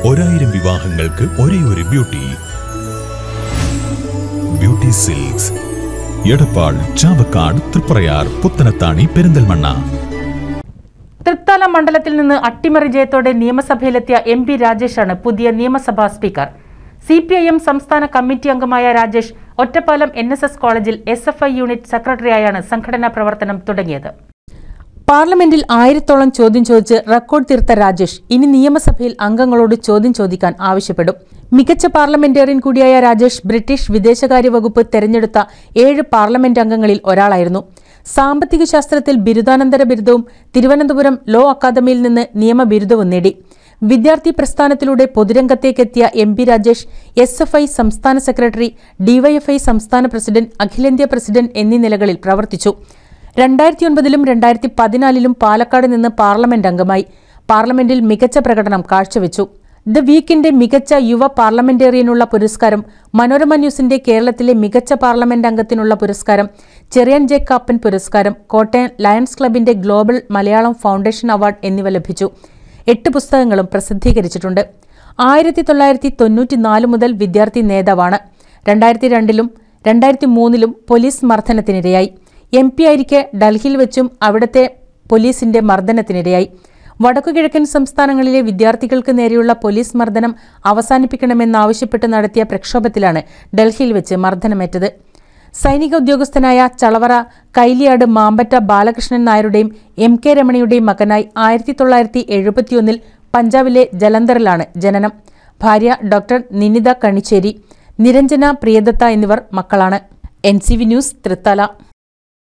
ഒരായിരം വിവാഹങ്ങൾക്ക് ഒരേ ഒരു beauty beauty silks Edappal Chavakkad Triprayar Puthanathani Perinthalmanna Thrithala മണ്ഡലത്തിൽ നിന്ന് അട്ടിമറി ജയത്തോടെ നിയമസഭയിലെത്തിയ എം പി രാജേഷാണ് പുതിയ നിയമസഭാ speaker C P I M സംസ്ഥാന കമ്മിറ്റി അംഗമായ Rajesh Ottapalam N S S കോളേജിൽ എസ് എഫ് ഐ യൂണിറ്റ് സെക്രട്ടറിയായാണ് സംഘടനാ പ്രവർത്തനം തുടങ്ങിയത് പാർലമെന്റിൽ ആയിരത്തോളം ചോദ്യം ചോദിച്ച് റെക്കോർഡ് തീർത്ത രാജേഷ് ഇനി നിയമസഭയിൽ അംഗങ്ങളോട് ചോദ്യം ചോദിക്കാൻ ആവശ്യപ്പെടും മികച്ച പാർലമെന്റേറിയൻ കൂടിയായ രാജേഷ് ബ്രിട്ടീഷ് വിദേശകാര്യ വകുപ്പ് തെരഞ്ഞെടുത്ത ഏഴ് പാർലമെന്റ് അംഗങ്ങളിൽ ഒരാളായിരുന്നു സാമ്പത്തിക ശാസ്ത്രത്തിൽ ബിരുദാനന്തര ബിരുദവും തിരുവനന്തപുരം ലോ അക്കാദമിയിൽ നിന്ന് നിയമ ബിരുദവും നേടി വിദ്യാർത്ഥി പ്രസ്ഥാനത്തിലൂടെ പൊതുരംഗത്തേക്കെത്തിയ M P Rajesh S F I സംസ്ഥാന സെക്രട്ടറി ഡിവൈഎഫ്ഐ സംസ്ഥാന പ്രസിഡന്റ് അഖിലേന്ത്യാ പ്രസിഡന്റ് എന്നീ നിലകളിൽ പ്രവർത്തിച്ചു രണ്ടായിരത്തി ഒൻപതിലും രണ്ടായിരത്തി പതിനാലിലും പാലക്കാട് നിന്ന് പാർലമെന്റ് അംഗമായി പാർലമെന്റിൽ മികച്ച പ്രകടനം കാഴ്ചവെച്ചു ദ വീക്കിന്റെ മികച്ച യുവ പാർലമെന്റേറിയനുള്ള പുരസ്കാരം മനോരമ ന്യൂസിന്റെ കേരളത്തിലെ മികച്ച പാർലമെന്റ് അംഗത്തിനുള്ള പുരസ്കാരം ചെറിയൻ ജെ കാപ്പൻ പുരസ്കാരം കോട്ടയം ലയൺസ് ക്ലബിന്റെ ഗ്ലോബൽ മലയാളം ഫൗണ്ടേഷൻ അവാർഡ് എന്നിവ ലഭിച്ചു എട്ട് പുസ്തകങ്ങളും പ്രസിദ്ധീകരിച്ചിട്ടുണ്ട് ആയിരത്തി തൊള്ളായിരത്തി തൊണ്ണൂറ്റിനാല് മുതൽ വിദ്യാർത്ഥി നേതാവാണ് രണ്ടായിരത്തി രണ്ടിലും രണ്ടായിരത്തി മൂന്നിലും പോലീസ് മർദ്ദനത്തിനിരയായി എം പി ആയിരിക്കെ ഡൽഹിയിൽ വെച്ചും അവിടുത്തെ പോലീസിന്റെ മർദ്ദനത്തിനിരയായി വടക്കുകിഴക്കൻ സംസ്ഥാനങ്ങളിലെ വിദ്യാർത്ഥികൾക്ക് നേരെയുള്ള പോലീസ് മർദ്ദനം അവസാനിപ്പിക്കണമെന്നാവശ്യപ്പെട്ട് നടത്തിയ പ്രക്ഷോഭത്തിലാണ് ഡൽഹിയിൽ വെച്ച് മർദ്ദനമേറ്റത് സൈനിക ഉദ്യോഗസ്ഥനായ ചളവറ കൈലിയാട് മാമ്പറ്റ ബാലകൃഷ്ണൻ നായരുടെയും എം കെ രമണിയുടെയും മകനായി ആയിരത്തി തൊള്ളായിരത്തി എഴുപത്തിയൊന്നിൽ പഞ്ചാബിലെ ജലന്ധറിലാണ് ജനനം ഭാര്യ ഡോക്ടർ നിനിത കണിച്ചേരി നിരഞ്ജന പ്രിയദത്ത എന്നിവർ മക്കളാണ് N C V news Thrithala